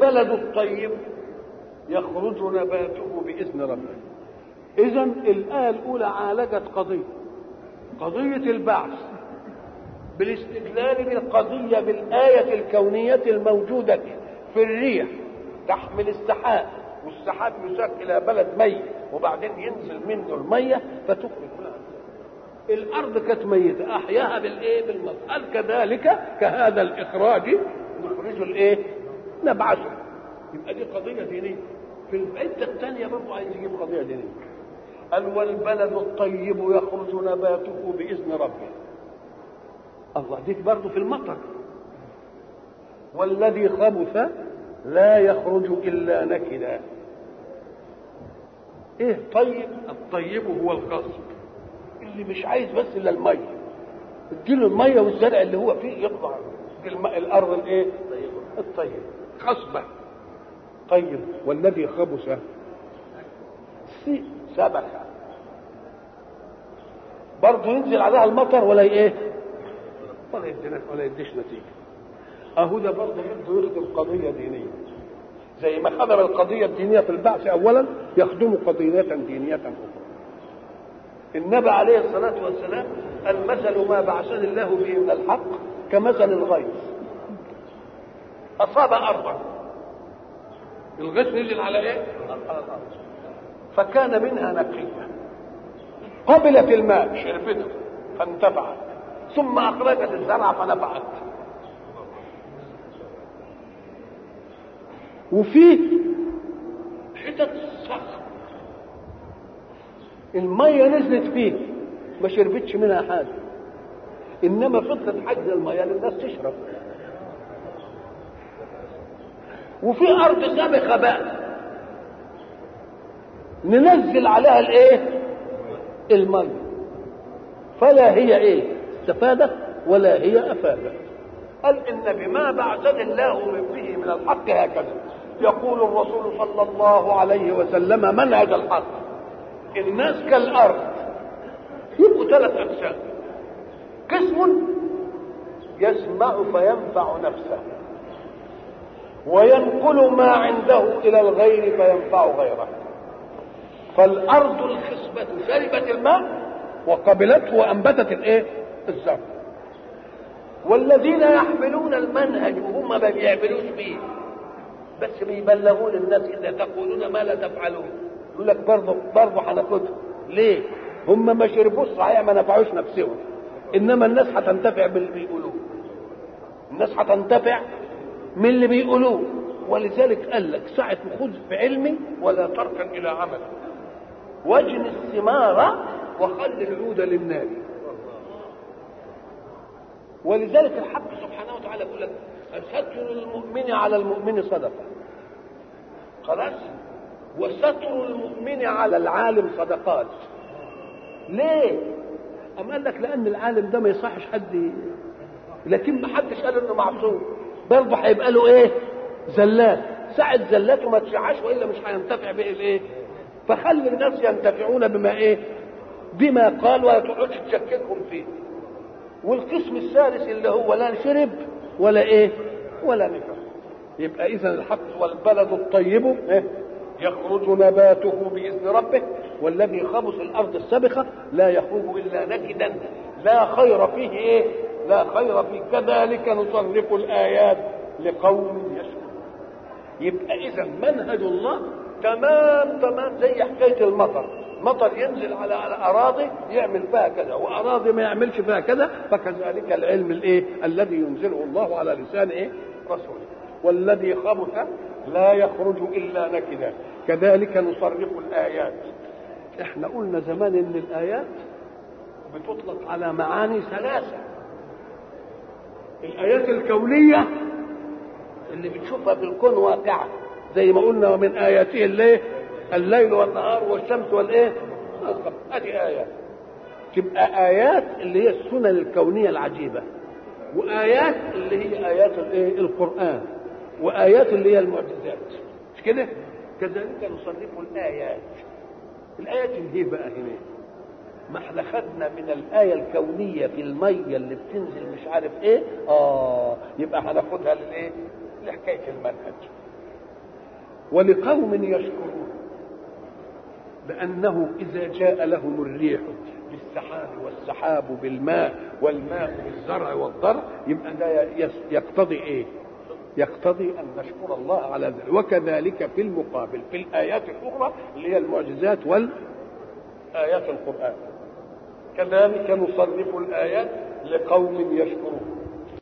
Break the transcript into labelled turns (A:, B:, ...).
A: والبلد الطيب يخرج نباته باذن ربه اذا الايه الاولى عالجت قضيه قضيه البعث بالاستدلال بالقضيه بالايه الكونيه الموجوده في الريح تحمل السحاب والسحاب يساق الى بلد ميت وبعدين ينزل منه الميه فتخرج منها الارض كانت ميته احياها بالايه بالماء قال كذلك كهذا الاخراج نخرج الايه نبعثه يبقى دي قضيه دينيه في الحته الثانيه برضه عايز يجيب قضيه دينيه قال والبلد الطيب يخرج نباته باذن ربه الله دي برضه في المطر والذي خبث لا يخرج الا نكدا ايه طيب الطيب هو الغصب اللي مش عايز بس الا الميه اديله الميه والزرع اللي هو فيه يطلع الماء الارض الايه الطيب خصبه طيب والذي خبث سبخ برضه ينزل عليها المطر ولا ايه ولا يدينا ولا يديش نتيجه اهو ده برضه بده يخدم قضيه دينيه زي ما خدم القضيه الدينيه في البعث اولا يخدم قضيه دينيه اخرى النبي عليه الصلاه والسلام قال مثل ما بعثني الله به من الحق كمثل الغيث اصاب ارضا الغيث نزل على ايه على الارض فكان منها نقيه قبلت الماء شربته فانتفعت ثم اخرجت الزرع فنفعت وفيه حتت صخر الميه نزلت فيه ما شربتش منها حاجه انما فضلت حجز الميه للناس تشرب وفي ارض سابقه بقى ننزل عليها الايه الميه فلا هي ايه استفادت ولا هي افادت قال ان بما بعثني الله من به من الحق هكذا يقول الرسول صلى الله عليه وسلم منهج الحق الناس كالارض يبقوا ثلاث اقسام قسم يسمع فينفع نفسه وينقل ما عنده الى الغير فينفع غيره فالارض الخصبة شربت الماء وقبلته وانبتت الايه الزرع والذين يحملون المنهج وهم ما بيعملوش بيه بس بيبلغوا للناس اذا تقولون ما لا تفعلون يقول لك برضه برضه هناخدهم ليه؟ هم ما شربوش صحيح ما نفعوش نفسهم انما الناس هتنتفع باللي بيقولوه الناس هتنتفع من اللي بيقولوه ولذلك قال لك ساعة خذ بعلمي ولا تركن إلى عمل واجن الثمار وخل العود للنار ولذلك الحق سبحانه وتعالى يقول لك ستر المؤمن على المؤمن صدقة خلاص وستر المؤمن على العالم صدقات ليه أم قال لك لأن العالم ده ما يصحش حد لكن ما حدش قال انه معصوم برضه هيبقى له ايه زلات ساعة زلاته ما تشعش والا مش هينتفع به الايه فخلي الناس ينتفعون بما ايه بما قال ولا تقعدش تشككهم فيه والقسم الثالث اللي هو لا شرب ولا ايه ولا نفع يبقى اذا الحق والبلد الطيب إيه؟ يخرج نباته باذن ربه والذي خبث الارض السبخه لا يخرج الا نكدا لا خير فيه ايه لا خير في كذلك نصرف الايات لقوم يشكرون يبقى اذا منهج الله تمام تمام زي حكايه المطر مطر ينزل على على اراضي يعمل فيها كذا واراضي ما يعملش فيها كذا فكذلك العلم الايه الذي ينزله الله على لسان ايه رسوله والذي خبث لا يخرج الا نكدا كذلك نصرف الايات احنا قلنا زمان ان الايات بتطلق على معاني ثلاثه الايات الكونيه اللي بتشوفها في الكون واقعه زي ما قلنا ومن اياته الليل الليل والنهار والشمس والايه ادي ايات تبقى ايات اللي هي السنن الكونيه العجيبه وايات اللي هي ايات الايه القران وايات اللي هي المعجزات مش كده كذلك نصرف الايات الايات اللي هي بقى هنا ما احنا خدنا من الآية الكونية في المية اللي بتنزل مش عارف ايه اه يبقى هناخدها للايه لحكاية المنهج ولقوم يشكرون لأنه إذا جاء لهم الريح بالسحاب والسحاب بالماء والماء بالزرع والضرع يبقى ده يقتضي إيه؟ يقتضي أن نشكر الله على ذلك وكذلك في المقابل في الآيات الأخرى اللي هي المعجزات والآيات القرآن كذلك نصرف الآيات لقوم يشكرون